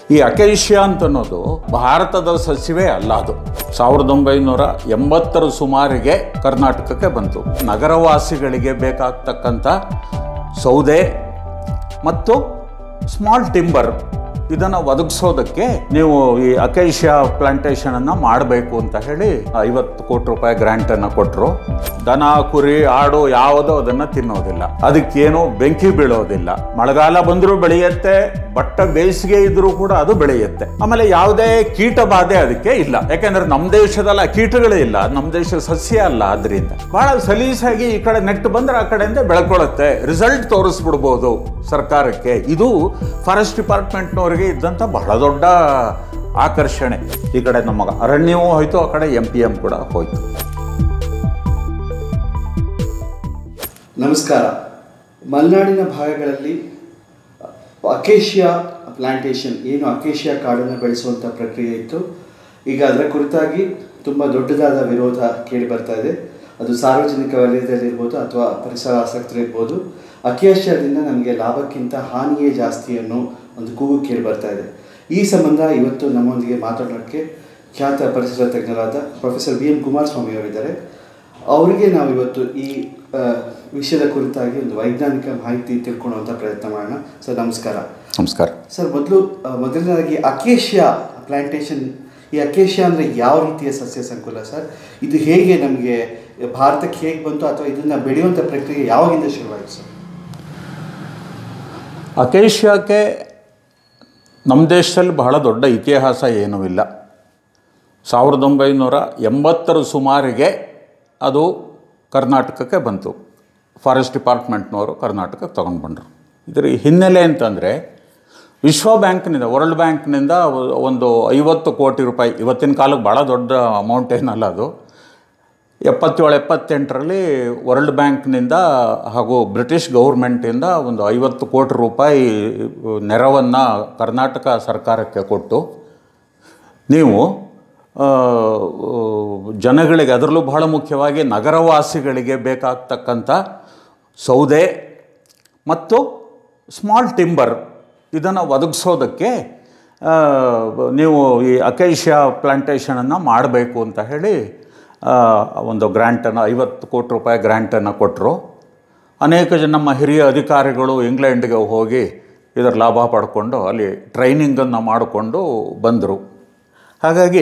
ಈ ಅಕೇಶಿಯಾ ಅಂತ ಅನ್ನೋದು ಭಾರತದ ಸಸ್ಯವೇ ಅಲ್ಲ ಅದು ಸಾವಿರದ ಒಂಬೈನೂರ ಎಂಬತ್ತರ ಸುಮಾರಿಗೆ ಕರ್ನಾಟಕಕ್ಕೆ ಬಂತು ನಗರವಾಸಿಗಳಿಗೆ ಬೇಕಾಗ್ತಕ್ಕಂಥ ಸೌದೆ ಮತ್ತು ಸ್ಮಾಲ್ ಟಿಂಬರ್ ಇದನ್ನು ಒದಗಿಸೋದಕ್ಕೆ ನೀವು ಈ ಅಕೇಶಿಯಾ ಪ್ಲಾಂಟೇಶನನ್ನು ಮಾಡಬೇಕು ಅಂತ ಹೇಳಿ ಐವತ್ತು ಕೋಟಿ ರೂಪಾಯಿ ಗ್ರ್ಯಾಂಟನ್ನು ಕೊಟ್ಟರು ದನ ಕುರಿ ಆಡು ಯಾವುದೋ ಅದನ್ನು ತಿನ್ನೋದಿಲ್ಲ ಅದಕ್ಕೇನು ಬೆಂಕಿ ಬೀಳೋದಿಲ್ಲ ಮಳೆಗಾಲ ಬಂದರೂ ಬೆಳೆಯುತ್ತೆ ಬಟ್ಟ ಬೇಸಿಗೆ ಇದ್ರೂ ಕೂಡ ಅದು ಬೆಳೆಯುತ್ತೆ ಆಮೇಲೆ ಯಾವುದೇ ಕೀಟ ಬಾಧೆ ಅದಕ್ಕೆ ಇಲ್ಲ ಯಾಕೆಂದ್ರೆ ನಮ್ಮ ದೇಶದಲ್ಲ ಕೀಟಗಳೇ ಇಲ್ಲ ನಮ್ಮ ದೇಶ ಸಸ್ಯ ಅಲ್ಲ ಅದರಿಂದ ಬಹಳ ಸಲೀಸಾಗಿ ಈ ಕಡೆ ನೆಟ್ಟು ಬಂದ್ರೆ ಆ ಕಡೆಯಿಂದ ಬೆಳ್ಕೊಳ್ಳುತ್ತೆ ರಿಸಲ್ಟ್ ತೋರಿಸ್ಬಿಡ್ಬೋದು ಸರ್ಕಾರಕ್ಕೆ ಇದು ಫಾರೆಸ್ಟ್ ಡಿಪಾರ್ಟ್ಮೆಂಟ್ನವರಿಗೆ ಇದ್ದಂಥ ಬಹಳ ದೊಡ್ಡ ಆಕರ್ಷಣೆ ಈ ಕಡೆ ನಮ್ಮ ಅರಣ್ಯವೂ ಹೋಯ್ತು ಆ ಕಡೆ ಎಂ ಪಿ ಎಂ ಕೂಡ ಹೋಯ್ತು ನಮಸ್ಕಾರ ಮಲೆನಾಡಿನ ಭಾಗಗಳಲ್ಲಿ ಅಕೇಶಿಯಾ ಪ್ಲಾಂಟೇಶನ್ ಏನು ಅಕೇಶಿಯಾ ಕಾಡನ್ನು ಬೆಳೆಸುವಂಥ ಪ್ರಕ್ರಿಯೆ ಇತ್ತು ಈಗ ಅದರ ಕುರಿತಾಗಿ ತುಂಬ ದೊಡ್ಡದಾದ ವಿರೋಧ ಕೇಳಿ ಬರ್ತಾ ಇದೆ ಅದು ಸಾರ್ವಜನಿಕ ವಲಯದಲ್ಲಿರ್ಬೋದು ಅಥವಾ ಪರಿಸರ ಆಸಕ್ತರಿರ್ಬೋದು ಅಕೇಶಿಯಾದಿಂದ ನಮಗೆ ಲಾಭಕ್ಕಿಂತ ಹಾನಿಯೇ ಜಾಸ್ತಿ ಅನ್ನೋ ಒಂದು ಕೂಗು ಕೇಳಿ ಬರ್ತಾ ಇದೆ ಈ ಸಂಬಂಧ ಇವತ್ತು ನಮ್ಮೊಂದಿಗೆ ಮಾತಾಡೋಕ್ಕೆ ಖ್ಯಾತ ಪರಿಸರ ತಜ್ಞರಾದ ಪ್ರೊಫೆಸರ್ ಬಿ ಎಂ ಕುಮಾರಸ್ವಾಮಿ ಅವರಿದ್ದಾರೆ ಅವರಿಗೆ ನಾವು ಇವತ್ತು ಈ ಆ, ವಿಷಯದ ಕುರಿತಾಗಿ ಒಂದು ವೈಜ್ಞಾನಿಕ ಮಾಹಿತಿ ತಿಳ್ಕೊಳ್ಳುವಂಥ ಪ್ರಯತ್ನ ಮಾಡೋಣ ಸರ್ ನಮಸ್ಕಾರ ನಮಸ್ಕಾರ ಸರ್ ಮೊದಲು ಮೊದಲನೇದಾಗಿ ಅಕೇಶಿಯಾ ಪ್ಲಾಂಟೇಶನ್ ಈ ಅಕೇಶಿಯಾ ಅಂದರೆ ಯಾವ ರೀತಿಯ ಸಸ್ಯ ಸಂಕುಲ ಸರ್ ಇದು ಹೇಗೆ ನಮಗೆ ಭಾರತಕ್ಕೆ ಹೇಗೆ ಬಂತು ಅಥವಾ ಇದನ್ನು ಬೆಳೆಯುವಂಥ ಪ್ರಕ್ರಿಯೆ ಯಾವಾಗಿಂದ ಶುರುವಾಯಿತು ಸರ್ ಅಕೇಶಿಯಾಕ್ಕೆ ನಮ್ಮ ದೇಶದಲ್ಲಿ ಬಹಳ ದೊಡ್ಡ ಇತಿಹಾಸ ಏನೂ ಇಲ್ಲ ಸಾವಿರದ ಒಂಬೈನೂರ ಎಂಬತ್ತರ ಸುಮಾರಿಗೆ ಅದು ಕರ್ನಾಟಕಕ್ಕೆ ಬಂತು ಫಾರೆಸ್ಟ್ ಡಿಪಾರ್ಟ್ಮೆಂಟ್ನವರು ಕರ್ನಾಟಕಕ್ಕೆ ತೊಗೊಂಡು ಬಂದರು ಇದರ ಹಿನ್ನೆಲೆ ಅಂತಂದರೆ ವಿಶ್ವ ಬ್ಯಾಂಕ್ನಿಂದ ವರ್ಲ್ಡ್ ಬ್ಯಾಂಕ್ನಿಂದ ಒಂದು ಐವತ್ತು ಕೋಟಿ ರೂಪಾಯಿ ಇವತ್ತಿನ ಕಾಲಕ್ಕೆ ಭಾಳ ದೊಡ್ಡ ಅಮೌಂಟ್ ಏನಲ್ಲ ಅದು ಎಪ್ಪತ್ತೇಳು ಎಪ್ಪತ್ತೆಂಟರಲ್ಲಿ ವರ್ಲ್ಡ್ ಬ್ಯಾಂಕ್ನಿಂದ ಹಾಗೂ ಬ್ರಿಟಿಷ್ ಗೌರ್ಮೆಂಟಿಂದ ಒಂದು ಐವತ್ತು ಕೋಟಿ ರೂಪಾಯಿ ನೆರವನ್ನು ಕರ್ನಾಟಕ ಸರ್ಕಾರಕ್ಕೆ ಕೊಟ್ಟು ನೀವು ಆ, ಜನಗಳಿಗೆ ಅದರಲ್ಲೂ ಬಹಳ ಮುಖ್ಯವಾಗಿ ನಗರವಾಸಿಗಳಿಗೆ ಬೇಕಾಗ್ತಕ್ಕಂಥ ಸೌದೆ ಮತ್ತು ಸ್ಮಾಲ್ ಟಿಂಬರ್ ಇದನ್ನು ಒದಗಿಸೋದಕ್ಕೆ ಆ, ನೀವು ಈ ಅಕೇಶಿಯಾ ಪ್ಲಾಂಟೇಶನನ್ನು ಮಾಡಬೇಕು ಅಂತ ಹೇಳಿ ಆ, ಒಂದು ಗ್ರ್ಯಾಂಟನ್ನು ಐವತ್ತು ಕೋಟಿ ರೂಪಾಯಿ ಗ್ರ್ಯಾಂಟನ್ನು ಕೊಟ್ಟರು ಅನೇಕ ಜನ ನಮ್ಮ ಹಿರಿಯ ಅಧಿಕಾರಿಗಳು ಇಂಗ್ಲೆಂಡ್ಗೆ ಹೋಗಿ ಇದರ ಲಾಭ ಪಡ್ಕೊಂಡು ಅಲ್ಲಿ ಟ್ರೈನಿಂಗನ್ನು ಮಾಡಿಕೊಂಡು ಬಂದರು ಹಾಗಾಗಿ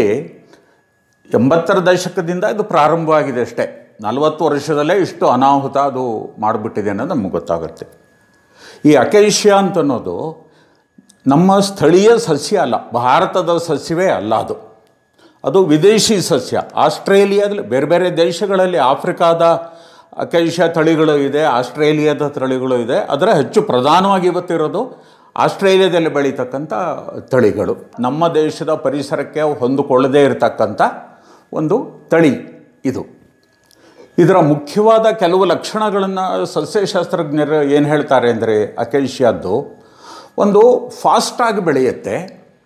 ಎಂಬತ್ತರ ದಶಕದಿಂದ ಇದು ಪ್ರಾರಂಭವಾಗಿದೆ ಅಷ್ಟೇ ನಲವತ್ತು ವರ್ಷದಲ್ಲೇ ಇಷ್ಟು ಅನಾಹುತ ಅದು ಮಾಡಿಬಿಟ್ಟಿದೆ ಅನ್ನೋದು ನಮಗೆ ಗೊತ್ತಾಗುತ್ತೆ ಈ ಅಕೇಶಿಯಾ ಅಂತ ಅನ್ನೋದು ನಮ್ಮ ಸ್ಥಳೀಯ ಸಸ್ಯ ಅಲ್ಲ ಭಾರತದ ಸಸ್ಯವೇ ಅಲ್ಲ ಅದು ಅದು ವಿದೇಶಿ ಸಸ್ಯ ಆಸ್ಟ್ರೇಲಿಯಾದಲ್ಲಿ ಬೇರೆ ಬೇರೆ ದೇಶಗಳಲ್ಲಿ ಆಫ್ರಿಕಾದ ಅಕೇಶಿಯಾ ತಳಿಗಳು ಇದೆ ಆಸ್ಟ್ರೇಲಿಯಾದ ತಳಿಗಳು ಇದೆ ಅದರ ಹೆಚ್ಚು ಪ್ರಧಾನವಾಗಿ ಇವತ್ತಿರೋದು ಆಸ್ಟ್ರೇಲಿಯಾದಲ್ಲಿ ಬೆಳೀತಕ್ಕಂಥ ತಳಿಗಳು ನಮ್ಮ ದೇಶದ ಪರಿಸರಕ್ಕೆ ಹೊಂದಿಕೊಳ್ಳದೇ ಇರತಕ್ಕಂಥ ಒಂದು ತಳಿ ಇದು ಇದರ ಮುಖ್ಯವಾದ ಕೆಲವು ಲಕ್ಷಣಗಳನ್ನು ಸಸ್ಯಶಾಸ್ತ್ರಜ್ಞರು ಏನು ಹೇಳ್ತಾರೆ ಅಂದರೆ ಅಕೇಶಿಯಾದ್ದು ಒಂದು ಫಾಸ್ಟಾಗಿ ಬೆಳೆಯುತ್ತೆ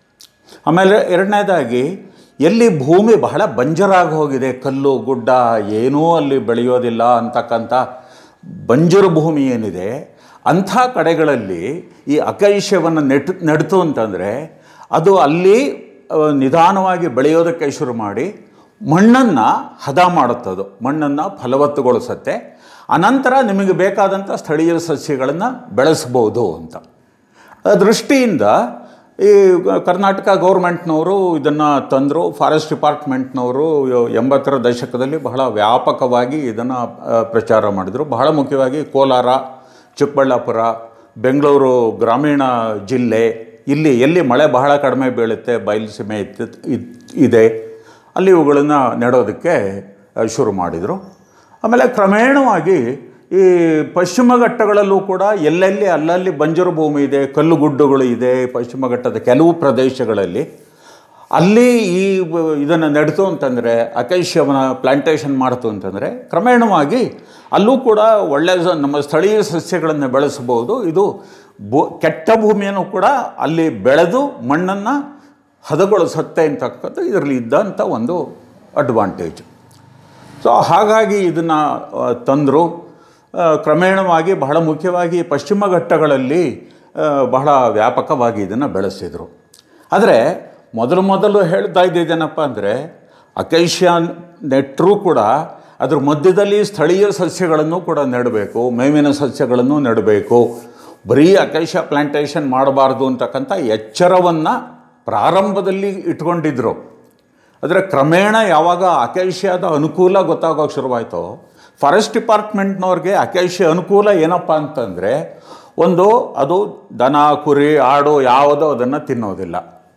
ಆಮೇಲೆ ಎರಡನೇದಾಗಿ ಎಲ್ಲಿ ಭೂಮಿ ಬಹಳ ಬಂಜರಾಗಿ ಹೋಗಿದೆ ಕಲ್ಲು ಗುಡ್ಡ ಏನೂ ಅಲ್ಲಿ ಬೆಳೆಯೋದಿಲ್ಲ ಅಂತಕ್ಕಂಥ ಬಂಜರು ಭೂಮಿ ಏನಿದೆ ಅಂಥ ಕಡೆಗಳಲ್ಲಿ ಈ ಅಕೈಶ್ಯವನ್ನು ನೆಟ್ ನೆಡ್ತು ಅಂತಂದರೆ ಅದು ಅಲ್ಲಿ ಆ, ನಿಧಾನವಾಗಿ ಬೆಳೆಯೋದಕ್ಕೆ ಶುರು ಮಾಡಿ ಮಣ್ಣನ್ನು ಹದ ಮಾಡುತ್ತದು ಮಣ್ಣನ್ನು ಫಲವತ್ತುಗೊಳಿಸುತ್ತೆ ಅನಂತರ ನಿಮಗೆ ಬೇಕಾದಂಥ ಸ್ಥಳೀಯ ಸಸ್ಯಗಳನ್ನು ಬೆಳೆಸ್ಬೋದು ಅಂತ ಆ ದೃಷ್ಟಿಯಿಂದ ಈ ಕರ್ನಾಟಕ ಗೌರ್ಮೆಂಟ್ನವರು ಇದನ್ನು ತಂದರು ಫಾರೆಸ್ಟ್ ಡಿಪಾರ್ಟ್ಮೆಂಟ್ನವರು ಎಂಬತ್ತರ ದಶಕದಲ್ಲಿ ಬಹಳ ವ್ಯಾಪಕವಾಗಿ ಇದನ್ನು ಪ್ರಚಾರ ಮಾಡಿದರು ಬಹಳ ಮುಖ್ಯವಾಗಿ ಕೋಲಾರ ಚಿಕ್ಕಬಳ್ಳಾಪುರ ಬೆಂಗಳೂರು ಗ್ರಾಮೀಣ ಜಿಲ್ಲೆ ಇಲ್ಲಿ ಎಲ್ಲಿ ಮಳೆ ಬಹಳ ಕಡಿಮೆ ಬೀಳುತ್ತೆ ಬಯಲುಸೀಮೆ ಇತ್ತು ಇದ್- ಇದೆ ಅಲ್ಲಿ ಇವುಗಳನ್ನು ನೆಡೋದಕ್ಕೆ ಆ, ಶುರು ಮಾಡಿದರು ಆಮೇಲೆ ಕ್ರಮೇಣವಾಗಿ ಈ ಪಶ್ಚಿಮ ಘಟ್ಟಗಳಲ್ಲೂ ಕೂಡ ಎಲ್ಲೆಲ್ಲಿ ಅಲ್ಲಲ್ಲಿ ಬಂಜರು ಭೂಮಿ ಇದೆ ಕಲ್ಲುಗುಡ್ಡುಗಳು ಇದೆ ಪಶ್ಚಿಮ ಘಟ್ಟದ ಕೆಲವು ಪ್ರದೇಶಗಳಲ್ಲಿ ಅಲ್ಲಿ ಈ ಇದನ್ನು ನೆಡ್ತು ಅಂತಂದರೆ ಅಕೈಶ್ಯವನ ಪ್ಲಾಂಟೇಷನ್ ಮಾಡ್ತು ಅಂತಂದರೆ ಕ್ರಮೇಣವಾಗಿ ಅಲ್ಲೂ ಕೂಡ ಒಳ್ಳೆಯ ಸ- ನಮ್ಮ ಸ್ಥಳೀಯ ಸಸ್ಯಗಳನ್ನು ಬೆಳೆಸಬಹುದು ಇದು ಭೂ ಕೆಟ್ಟ ಭೂಮಿಯನ್ನು ಕೂಡ ಅಲ್ಲಿ ಬೆಳೆದು ಮಣ್ಣನ್ನು ಹದಗೊಳಿಸುತ್ತೆ ಅಂತಕ್ಕಂಥ ಇದರಲ್ಲಿ ಇದ್ದಂಥ ಒಂದು ಅಡ್ವಾಂಟೇಜ್ ಸೊ ಹಾಗಾಗಿ ಇದನ್ನು ತಂದರು ಕ್ರಮೇಣವಾಗಿ ಬಹಳ ಮುಖ್ಯವಾಗಿ ಪಶ್ಚಿಮ ಘಟ್ಟಗಳಲ್ಲಿ ಆ, ಬಹಳ ವ್ಯಾಪಕವಾಗಿ ಇದನ್ನು ಬೆಳೆಸಿದರು ಆದರೆ ಮೊದಲು ಮೊದಲು ಹೇಳ್ತಾ ಇದ್ದಿದ್ದೇನಪ್ಪ ಅಂದರೆ ಅಕೇಶಿಯಾ ನೆಟ್ಟರೂ ಕೂಡ ಅದ್ರ ಮಧ್ಯದಲ್ಲಿ ಸ್ಥಳೀಯ ಸಸ್ಯಗಳನ್ನು ಕೂಡ ನೆಡಬೇಕು ಮೇವಿನ ಸಸ್ಯಗಳನ್ನು ನೆಡಬೇಕು ಬರೀ ಅಕೇಶಿಯಾ ಪ್ಲಾಂಟೇಷನ್ ಮಾಡಬಾರ್ದು ಅಂತಕ್ಕಂಥ ಎಚ್ಚರವನ್ನು ಪ್ರಾರಂಭದಲ್ಲಿ ಇಟ್ಕೊಂಡಿದ್ರು ಆದರೆ ಕ್ರಮೇಣ ಯಾವಾಗ ಅಕೇಶಿಯಾದ ಅನುಕೂಲ ಗೊತ್ತಾಗೋಕೆ ಶುರುವಾಯಿತು ಫಾರೆಸ್ಟ್ ಡಿಪಾರ್ಟ್ಮೆಂಟ್ನವ್ರಿಗೆ ಅಕೇಶಿಯ ಅನುಕೂಲ ಏನಪ್ಪ ಅಂತಂದರೆ ಒಂದು ಅದು ದನ ಕುರಿ ಆಡು ಯಾವುದೋ ಅದನ್ನು ತಿನ್ನೋದಿಲ್ಲ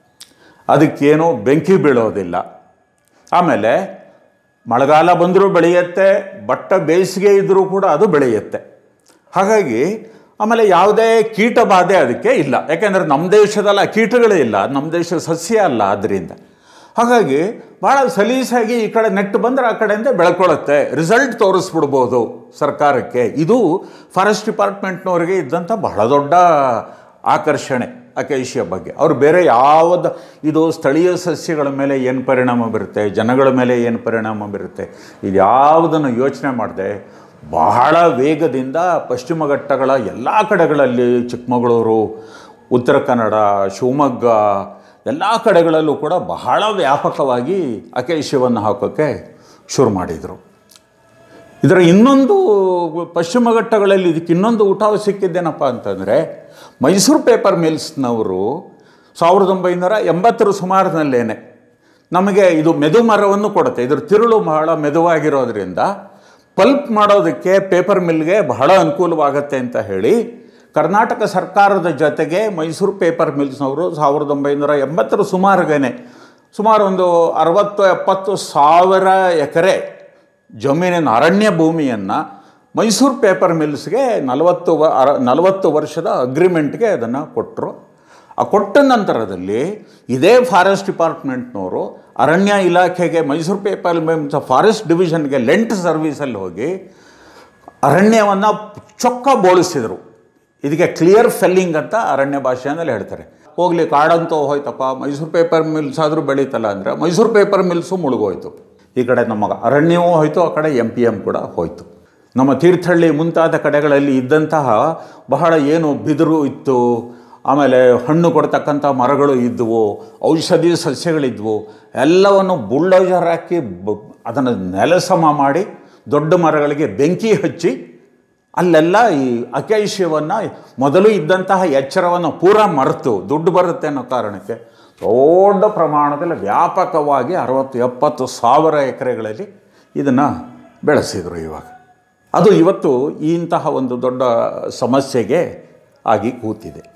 ಅದಕ್ಕೇನು ಬೆಂಕಿ ಬೀಳೋದಿಲ್ಲ ಆಮೇಲೆ ಮಳೆಗಾಲ ಬಂದರೂ ಬೆಳೆಯುತ್ತೆ ಬಟ್ಟ ಬೇಸಿಗೆ ಇದ್ದರೂ ಕೂಡ ಅದು ಬೆಳೆಯುತ್ತೆ ಹಾಗಾಗಿ ಆಮೇಲೆ ಯಾವುದೇ ಕೀಟ ಬಾಧೆ ಅದಕ್ಕೆ ಇಲ್ಲ ಯಾಕೆಂದರೆ ನಮ್ಮ ದೇಶದಲ್ಲಿ ಆ ಕೀಟಗಳೇ ಇಲ್ಲ ನಮ್ಮ ದೇಶ ಸಸ್ಯ ಅಲ್ಲ ಅದರಿಂದ ಹಾಗಾಗಿ ಭಾಳ ಸಲೀಸಾಗಿ ಈ ಕಡೆ ನೆಟ್ಟು ಬಂದರೆ ಆ ಕಡೆಯಿಂದ ಬೆಳ್ಕೊಳ್ಳುತ್ತೆ ರಿಸಲ್ಟ್ ತೋರಿಸ್ಬಿಡ್ಬೋದು ಸರ್ಕಾರಕ್ಕೆ ಇದು ಫಾರೆಸ್ಟ್ ಡಿಪಾರ್ಟ್ಮೆಂಟ್ನವ್ರಿಗೆ ಇದ್ದಂಥ ಬಹಳ ದೊಡ್ಡ ಆಕರ್ಷಣೆ ಅಕೇಶಿಯ ಬಗ್ಗೆ ಅವರು ಬೇರೆ ಯಾವುದು ಇದು ಸ್ಥಳೀಯ ಸಸ್ಯಗಳ ಮೇಲೆ ಏನು ಪರಿಣಾಮ ಬೀರುತ್ತೆ ಜನಗಳ ಮೇಲೆ ಏನು ಪರಿಣಾಮ ಬೀರುತ್ತೆ ಇದು ಯಾವುದನ್ನು ಯೋಚನೆ ಮಾಡದೆ ಬಹಳ ವೇಗದಿಂದ ಪಶ್ಚಿಮ ಘಟ್ಟಗಳ ಎಲ್ಲ ಕಡೆಗಳಲ್ಲಿ ಚಿಕ್ಕಮಗಳೂರು ಉತ್ತರ ಕನ್ನಡ ಶಿವಮೊಗ್ಗ ಎಲ್ಲ ಕಡೆಗಳಲ್ಲೂ ಕೂಡ ಬಹಳ ವ್ಯಾಪಕವಾಗಿ ಅಕೇಶವನ್ನು ಹಾಕೋಕ್ಕೆ ಶುರು ಮಾಡಿದರು ಇದರ ಇನ್ನೊಂದು ಪಶ್ಚಿಮ ಘಟ್ಟಗಳಲ್ಲಿ ಇದಕ್ಕೆ ಇನ್ನೊಂದು ಊಟ ಸಿಕ್ಕಿದ್ದೇನಪ್ಪ ಅಂತಂದರೆ ಮೈಸೂರು ಪೇಪರ್ ಮಿಲ್ಸ್ನವರು ಸಾವಿರದ ಒಂಬೈನೂರ ಎಂಬತ್ತರ ಸುಮಾರಿನಲ್ಲೇನೆ ನಮಗೆ ಇದು ಮೆದು ಮರವನ್ನು ಕೊಡುತ್ತೆ ಇದ್ರ ತಿರುಳು ಬಹಳ ಮೆದುವಾಗಿರೋದ್ರಿಂದ ಪಲ್ಪ್ ಮಾಡೋದಕ್ಕೆ ಪೇಪರ್ ಮಿಲ್ಗೆ ಬಹಳ ಅನುಕೂಲವಾಗತ್ತೆ ಅಂತ ಹೇಳಿ ಕರ್ನಾಟಕ ಸರ್ಕಾರದ ಜೊತೆಗೆ ಮೈಸೂರು ಪೇಪರ್ ಮಿಲ್ಸ್ನವರು ಸಾವಿರದ ಒಂಬೈನೂರ ಎಂಬತ್ತರ ಸುಮಾರಿಗೇನೆ ಸುಮಾರು ಒಂದು ಅರವತ್ತು ಎಪ್ಪತ್ತು ಸಾವಿರ ಎಕರೆ ಜಮೀನಿನ ಅರಣ್ಯ ಭೂಮಿಯನ್ನು ಮೈಸೂರು ಪೇಪರ್ ಮಿಲ್ಸ್ಗೆ ನಲವತ್ತು ವ ಅರ ನಲವತ್ತು ವರ್ಷದ ಅಗ್ರಿಮೆಂಟ್ಗೆ ಅದನ್ನು ಕೊಟ್ಟರು ಆ ಕೊಟ್ಟ ನಂತರದಲ್ಲಿ ಇದೇ ಫಾರೆಸ್ಟ್ ಡಿಪಾರ್ಟ್ಮೆಂಟ್ನವರು ಅರಣ್ಯ ಇಲಾಖೆಗೆ ಮೈಸೂರು ಪೇಪರ್ ಮಿಲ್ಸ್ ಫಾರೆಸ್ಟ್ ಡಿವಿಷನ್ಗೆ ಲೆಂಟ್ ಸರ್ವೀಸಲ್ಲಿ ಹೋಗಿ ಅರಣ್ಯವನ್ನು ಚೊಕ್ಕ ಬೋಳಿಸಿದರು ಇದಕ್ಕೆ ಕ್ಲಿಯರ್ ಫೆಲ್ಲಿಂಗ್ ಅಂತ ಅರಣ್ಯ ಭಾಷೆಯಲ್ಲಿ ಹೇಳ್ತಾರೆ ಹೋಗಲಿ ಕಾಡಂತೂ ಹೋಯ್ತಪ್ಪ ಮೈಸೂರು ಪೇಪರ್ ಮಿಲ್ಸ್ ಆದರೂ ಬೆಳೀತಲ್ಲ ಅಂದರೆ ಮೈಸೂರು ಪೇಪರ್ ಮಿಲ್ಸು ಮುಳುಗೋಯ್ತು ಈ ಕಡೆ ನಮ್ಮ ಅರಣ್ಯವೂ ಹೋಯ್ತು ಆ ಕಡೆ ಎಂ ಪಿ ಎಮ್ ಕೂಡ ಹೋಯ್ತು ನಮ್ಮ ತೀರ್ಥಹಳ್ಳಿ ಮುಂತಾದ ಕಡೆಗಳಲ್ಲಿ ಇದ್ದಂತಹ ಬಹಳ ಏನು ಬಿದಿರು ಇತ್ತು ಆಮೇಲೆ ಹಣ್ಣು ಕೊಡ್ತಕ್ಕಂಥ ಮರಗಳು ಇದ್ದವು ಔಷಧಿ ಸಸ್ಯಗಳಿದ್ವು ಎಲ್ಲವನ್ನು ಬುಲ್ಡೋಜರ್ ಹಾಕಿ ಬ ಅದನ್ನು ನೆಲಸಮ ಮಾಡಿ ದೊಡ್ಡ ಮರಗಳಿಗೆ ಬೆಂಕಿ ಹಚ್ಚಿ ಅಲ್ಲೆಲ್ಲ ಈ ಅಕೈಶ್ಯವನ್ನು ಮೊದಲು ಇದ್ದಂತಹ ಎಚ್ಚರವನ್ನು ಪೂರ ಮರೆತು ದುಡ್ಡು ಬರುತ್ತೆ ಅನ್ನೋ ಕಾರಣಕ್ಕೆ ದೊಡ್ಡ ಪ್ರಮಾಣದಲ್ಲಿ ವ್ಯಾಪಕವಾಗಿ ಅರವತ್ತು ಎಪ್ಪತ್ತು ಸಾವಿರ ಎಕರೆಗಳಲ್ಲಿ ಇದನ್ನು ಬೆಳೆಸಿದರು ಇವಾಗ ಅದು ಇವತ್ತು ಇಂತಹ ಒಂದು ದೊಡ್ಡ ಸಮಸ್ಯೆಗೆ ಆಗಿ ಕೂತಿದೆ